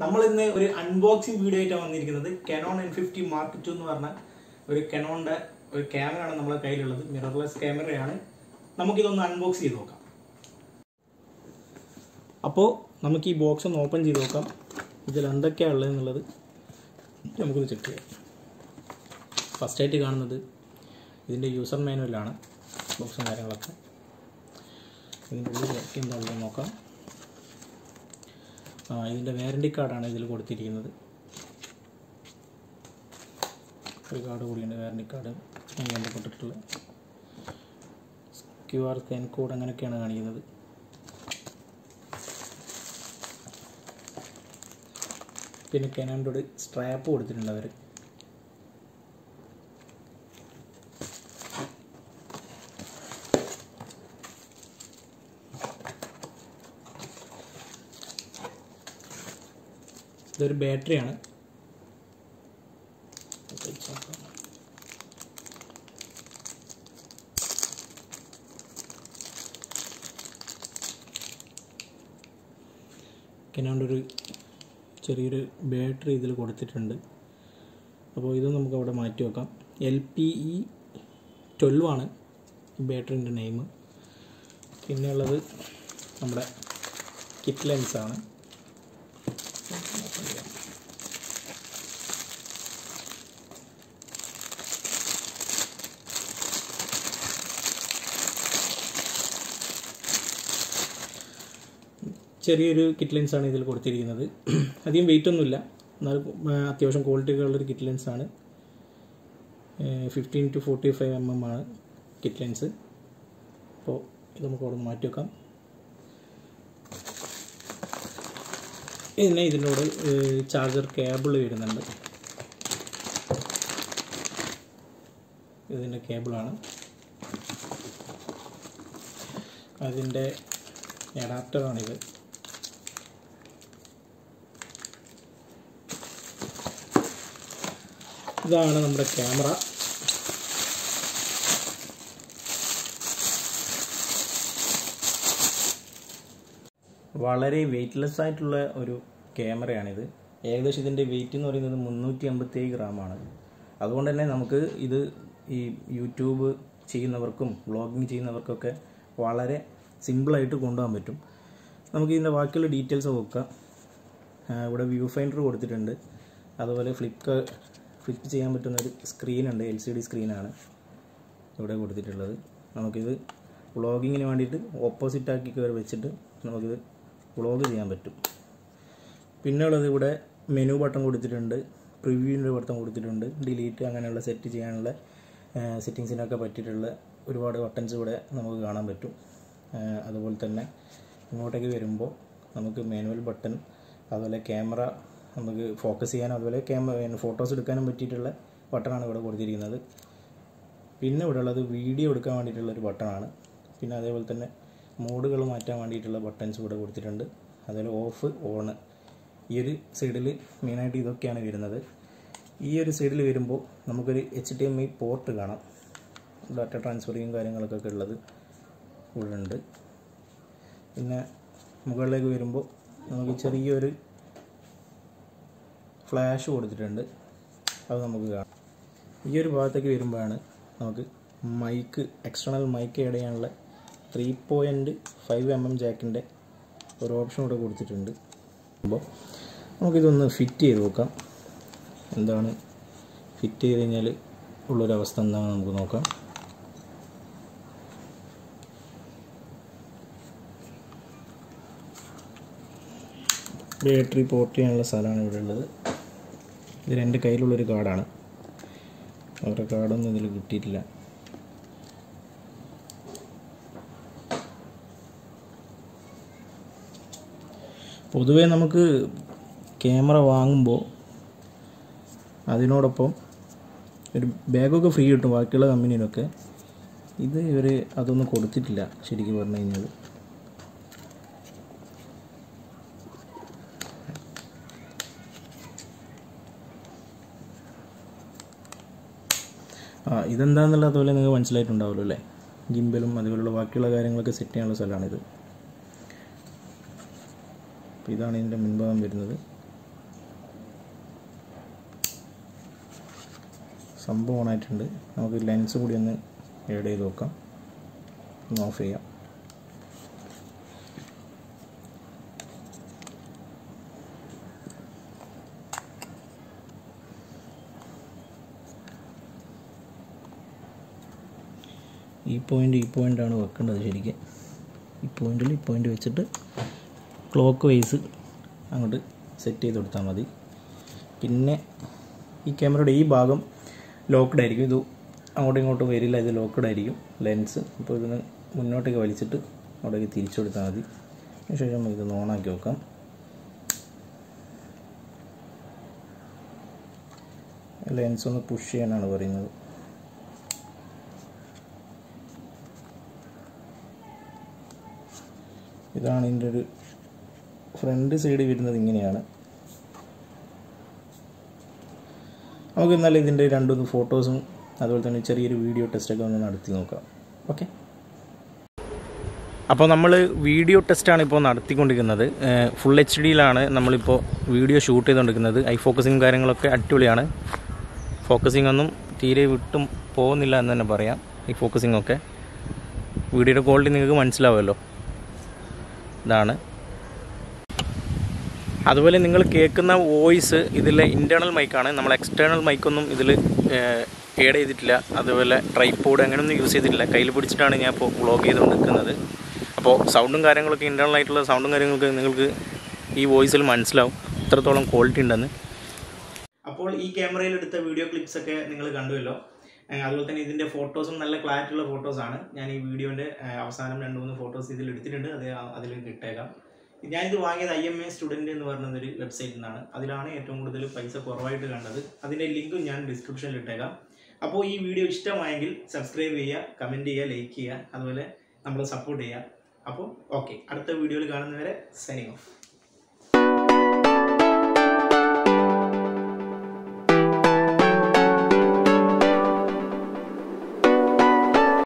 നമ്മൾ ഇന്ന് ഒരു അൺബോക്സിംഗ് വീഡിയോ ആയിട്ടാണ് വന്നിരിക്കുന്നത് Canon M fifty mark two എന്ന് പറഞ്ഞ ഒരു കനോണിന്റെ ഒരു ക്യാമറയാണ് നമ്മളെ കയ്യിലുള്ളത് മിറർലെസ് ക്യാമറയാണ് നമുക്കിതൊന്ന് അൺബോക്സ് ചെയ്ത് നോക്കാം അപ്പോൾ നമുക്ക് ഈ ബോക്സ് ഒന്ന് ഓപ്പൺ ചെയ്ത് നോക്കാം ഇതിൽ എന്തൊക്കെയാണ് ഉള്ളത് എന്നുള്ളത് നമുക്കൊന്ന് ചെക്ക് ചെയ്യാം ഫസ്റ്റായിട്ട് കാണുന്നത് ഇതിൻ്റെ യൂസർ മാനുവലാണ് ബോക്സും കാര്യങ്ങളൊക്കെ ഇതിൻ്റെ ഉള്ളിൽ എന്താ ഉള്ളത് നോക്കാം ആ ഇതിൻ്റെ വാറണ്ടി കാർഡാണ് ഇതിൽ കൊടുത്തിരിക്കുന്നത് ഒരു കാർഡ് കൂടിയുണ്ട് വാറണ്ടി കാർഡ് അതിന് ബന്ധപ്പെട്ടിട്ടുള്ള ക്യു ആർ സ്കാൻ കോഡ് അങ്ങനെയൊക്കെയാണ് കാണിക്കുന്നത് പിന്നെ കനാൻഡോട് സ്ട്രാപ്പ് കൊടുത്തിട്ടുണ്ട് അവർ ഇതൊരു ബാറ്ററിയാണ് കനാണ്ട് ഒരു ചെറിയൊരു ബാറ്ററി ഇതിൽ കൊടുത്തിട്ടുണ്ട് അപ്പോൾ ഇത് നമുക്ക് അവിടെ മാറ്റി വെക്കാം എൽ പി ഇ ട്വൽവ് ആണ് ഈ ബാറ്ററിൻ്റെ നെയിം പിന്നെ ഉള്ളത് നമ്മുടെ കിറ്റ് ലെൻസാണ് ചെറിയൊരു കിറ്റ് ലെൻസാണ് ഇതിൽ കൊടുത്തിരിക്കുന്നത് അധികം വെയിറ്റ് ഒന്നുമില്ല എന്നാൽ ആ, അത്യാവശ്യം ക്വാളിറ്റി ഉള്ളൊരു കിറ്റ് ലെൻസാണ് fifteen to forty five M M ആണ് കിറ്റ് ലെൻസ് അപ്പോൾ ഇത് നമുക്ക് അവിടെ നിന്ന് മാറ്റി വെക്കാം ഇതിനെ ഇതിനോട് ചാർജർ കേബിൾ വരുന്നുണ്ട് ഇതിൻ്റെ കേബിളാണ് അതിൻ്റെ അഡാപ്റ്ററാണിത് ഇതാണ് നമ്മുടെ ക്യാമറ വളരെ വെയ്റ്റ്ലെസ് ആയിട്ടുള്ള ഒരു ക്യാമറയാണിത് ഏകദേശം ഇതിൻ്റെ വെയിറ്റ് എന്ന് പറയുന്നത് മുന്നൂറ്റി അമ്പത്തേഴ് ഗ്രാമാണ് അതുകൊണ്ട് തന്നെ നമുക്ക് ഇത് ഈ യൂട്യൂബ് ചെയ്യുന്നവർക്കും വ്ളോഗിങ് ചെയ്യുന്നവർക്കൊക്കെ വളരെ സിമ്പിളായിട്ട് കൊണ്ടുപോകാൻ പറ്റും നമുക്ക് ഇതിൻ്റെ ബാക്കിയുള്ള ഡീറ്റെയിൽസ് നോക്കാം ആ, ഇവിടെ വ്യൂ ഫൈൻഡർ കൊടുത്തിട്ടുണ്ട് അതുപോലെ ഫ്ലിപ്പ് ഫ്ലിപ്പ് ചെയ്യാൻ പറ്റുന്ന ഒരു സ്ക്രീനുണ്ട് എൽ സി ഡി സ്ക്രീനാണ് ഇവിടെ കൊടുത്തിട്ടുള്ളത് നമുക്കിത് വ്ളോഗിങ്ങിന് വേണ്ടിയിട്ട് ഓപ്പോസിറ്റ് ആക്കി കയറി വെച്ചിട്ട് നമുക്കിത് വ്ളോഗ് ചെയ്യാൻ പറ്റും പിന്നെ ഉള്ളത് ഇവിടെ മെനു ബട്ടൺ കൊടുത്തിട്ടുണ്ട് പ്രിവ്യൂവിൻ്റെ ബട്ടൺ കൊടുത്തിട്ടുണ്ട് ഡിലീറ്റ് അങ്ങനെയുള്ള സെറ്റ് ചെയ്യാനുള്ള സെറ്റിങ്സിനൊക്കെ പറ്റിയിട്ടുള്ള ഒരുപാട് ബട്ടൺസ് ഇവിടെ നമുക്ക് കാണാൻ പറ്റും ആ, അതുപോലെ തന്നെ ഇങ്ങോട്ടേക്ക് വരുമ്പോൾ നമുക്ക് മാനുവൽ ബട്ടൺ അതുപോലെ ക്യാമറ നമുക്ക് ഫോക്കസ് ചെയ്യാനും അതുപോലെ ക്യാമറ ഫോട്ടോസ് എടുക്കാനും പറ്റിയിട്ടുള്ള ബട്ടണാണ് ഇവിടെ കൊടുത്തിരിക്കുന്നത് പിന്നെ ഇവിടെ ഉള്ളത് വീഡിയോ എടുക്കാൻ വേണ്ടിയിട്ടുള്ള ഒരു ബട്ടണാണ് പിന്നെ അതേപോലെ തന്നെ മോഡുകൾ മാറ്റാൻ വേണ്ടിയിട്ടുള്ള ബട്ടൺസ് ഇവിടെ കൊടുത്തിട്ടുണ്ട് അതുപോലെ ഓഫ് ഓണ് ഈ ഒരു സൈഡിൽ മെയിനായിട്ട് ഇതൊക്കെയാണ് വരുന്നത് ഈ ഒരു സൈഡിൽ വരുമ്പോൾ നമുക്കൊരു H D M I port കാണാം ഡാറ്റ ട്രാൻസ്ഫറിങ് കാര്യങ്ങളൊക്കെ ഉള്ളത് ഇവിടെ ഉണ്ട് പിന്നെ മുകളിലേക്ക് വരുമ്പോൾ നമുക്ക് ചെറിയൊരു ഫ്ലാഷ് കൊടുത്തിട്ടുണ്ട് അത് നമുക്ക് കാണാം ഈ ഒരു ഭാഗത്തേക്ക് വരുമ്പോഴാണ് നമുക്ക് മൈക്ക് എക്സ്റ്റേണൽ മൈക്ക് ആഡ് ചെയ്യാനുള്ള three point five M M ജാക്കിൻ്റെ ഒരു ഓപ്ഷൻ ഇവിടെ കൊടുത്തിട്ടുണ്ട് അപ്പോൾ നമുക്കിതൊന്ന് ഫിറ്റ് ചെയ്ത് നോക്കാം എന്താണ് ഫിറ്റ് ചെയ്ത് കഴിഞ്ഞാൽ ഉള്ളൊരവസ്ഥ എന്താണെന്ന് നമുക്ക് നോക്കാം ബാറ്ററി പോർട്ട് ചെയ്യാനുള്ള സ്ഥലമാണ് ഇവിടെ ഉള്ളത് ഇത് എൻ്റെ കയ്യിലുള്ളൊരു കാർഡാണ് അവരുടെ കാർഡൊന്നും ഇതിൽ കിട്ടിയിട്ടില്ല പൊതുവേ നമുക്ക് ക്യാമറ വാങ്ങുമ്പോൾ അതിനോടൊപ്പം ഒരു ബാഗൊക്കെ ഫ്രീ കിട്ടും ബാക്കിയുള്ള കമ്പനിയിലൊക്കെ ഇത് ഇവർ അതൊന്നും കൊടുത്തിട്ടില്ല ശരിക്കും പറഞ്ഞു കഴിഞ്ഞാൽ ആ ഇതെന്താണെന്നുള്ള അതുപോലെ നിങ്ങൾക്ക് മനസ്സിലായിട്ടുണ്ടാവുമല്ലോ അല്ലേ ഗിംബലും അതുപോലുള്ള ബാക്കിയുള്ള കാര്യങ്ങളൊക്കെ സെറ്റ് ചെയ്യാനുള്ള സ്ഥലമാണിത് അപ്പോൾ ഇതാണ് ഇതിൻ്റെ മുൻഭാഗം വരുന്നത് സംഭവം ഓണായിട്ടുണ്ട് നമുക്ക് ലെൻസ് കൂടി ഒന്ന് ഏഡ് ചെയ്ത് നോക്കാം ഒന്ന് ഓഫ് ചെയ്യാം ഈ പോയിൻ്റ് ഈ പോയിൻ്റാണ് വെക്കേണ്ടത് ശരിക്കും ഈ പോയിന്റിൽ ഈ പോയിൻ്റ് വെച്ചിട്ട് ക്ലോക്ക് വൈസ് അങ്ങോട്ട് സെറ്റ് ചെയ്ത് കൊടുത്താൽ മതി പിന്നെ ഈ ക്യാമറയുടെ ഈ ഭാഗം ലോക്ക്ഡ് ആയിരിക്കും ഇത് അങ്ങോട്ടും ഇങ്ങോട്ടും വരില്ല ഇത് ലോക്ക്ഡ് ആയിരിക്കും ലെൻസ് അപ്പോൾ ഇതിന് മുന്നോട്ടേക്ക് വലിച്ചിട്ട് അവിടേക്ക് തിരിച്ചു കൊടുത്താൽ മതി അതിനുശേഷം നമുക്ക് ഇതൊന്ന് ഓണാക്കി നോക്കാം ലെൻസ് ഒന്ന് പുഷ് ചെയ്യാനാണ് പറയുന്നത് ഇതാണ് ഇതിൻ്റെ ഒരു ഫ്രണ്ട് സൈഡ് വരുന്നത് ഇങ്ങനെയാണ് നമുക്ക് എന്നാലും ഇതിൻ്റെ രണ്ടൊന്ന് ഫോട്ടോസും അതുപോലെ തന്നെ ചെറിയൊരു വീഡിയോ ടെസ്റ്റൊക്കെ ഒന്ന് നടത്തി നോക്കാം ഓക്കെ അപ്പോൾ നമ്മൾ വീഡിയോ ടെസ്റ്റാണ് ഇപ്പോൾ നടത്തിക്കൊണ്ടിരിക്കുന്നത് ഫുൾ എച്ച് ഡിയിലാണ് നമ്മളിപ്പോൾ വീഡിയോ ഷൂട്ട് ചെയ്തുകൊണ്ടിരിക്കുന്നത് ഐ ഫോക്കസിങ് കാര്യങ്ങളൊക്കെ അടിപൊളിയാണ് ഫോക്കസിങ് ഒന്നും തീരെ വിട്ടും പോകുന്നില്ല എന്ന് തന്നെ പറയാം ഈ ഫോക്കസിങ് ഒക്കെ വീഡിയോയുടെ ക്വാളിറ്റി നിങ്ങൾക്ക് മനസ്സിലാവുമല്ലോ ഇതാണ് അതുപോലെ നിങ്ങൾ കേൾക്കുന്ന വോയിസ് ഇതിലെ ഇൻറ്റേർണൽ മൈക്കാണ് നമ്മൾ എക്സ്റ്റേണൽ മൈക്കൊന്നും ഇതിൽ ഏഡ് ചെയ്തിട്ടില്ല അതുപോലെ ട്രൈപ്പോഡ് അങ്ങനെയൊന്നും യൂസ് ചെയ്തിട്ടില്ല കയ്യിൽ പിടിച്ചിട്ടാണ് ഞാൻ ഇപ്പോൾ വ്ളോഗ് ചെയ്തുകൊണ്ട് നിൽക്കുന്നത് അപ്പോൾ സൗണ്ടും കാര്യങ്ങളൊക്കെ ഇൻറ്റേർണൽ ആയിട്ടുള്ള സൗണ്ടും കാര്യങ്ങളൊക്കെ നിങ്ങൾക്ക് ഈ വോയിസിൽ മനസ്സിലാവും എത്രത്തോളം ക്വാളിറ്റി ഉണ്ടെന്ന് അപ്പോൾ ഈ ക്യാമറയിൽ എടുത്ത വീഡിയോ ക്ലിപ്സ് ഒക്കെ നിങ്ങൾ കണ്ടുവല്ലോ ഏഹ് അതുപോലെ തന്നെ ഇതിൻ്റെ ഫോട്ടോസും നല്ല ക്ലാരിറ്റി ഉള്ള ഫോട്ടോസാണ് ഞാൻ ഈ വീഡിയോൻ്റെ അവസാനം രണ്ട് മൂന്ന് ഫോട്ടോസ് ഇതിൽ എടുത്തിട്ടുണ്ട് അത് ആ- അതിൽ ഇട്ടേക്കാം ഞാനിത് വാങ്ങിയത് ഐ എം എ സ്റ്റുഡൻറ്റ് എന്ന് പറയുന്ന ഒരു വെബ്സൈറ്റിൽ നിന്നാണ് അതിലാണ് ഏറ്റവും കൂടുതൽ പൈസ കുറവായിട്ട് കണ്ടത് അതിൻ്റെ ലിങ്കും ഞാൻ ഡിസ്ക്രിപ്ഷനിൽ ഇട്ടേക്കാം അപ്പോൾ ഈ വീഡിയോ ഇഷ്ടമായെങ്കിൽ സബ്സ്ക്രൈബ് ചെയ്യുക കമൻറ്റ് ചെയ്യുക ലൈക്ക് ചെയ്യുക അതുപോലെ നമ്മളെ സപ്പോർട്ട് ചെയ്യുക അപ്പോൾ ഓക്കെ അടുത്ത വീഡിയോയിൽ കാണുന്നവരെ സൈനിങ് ഓഫ്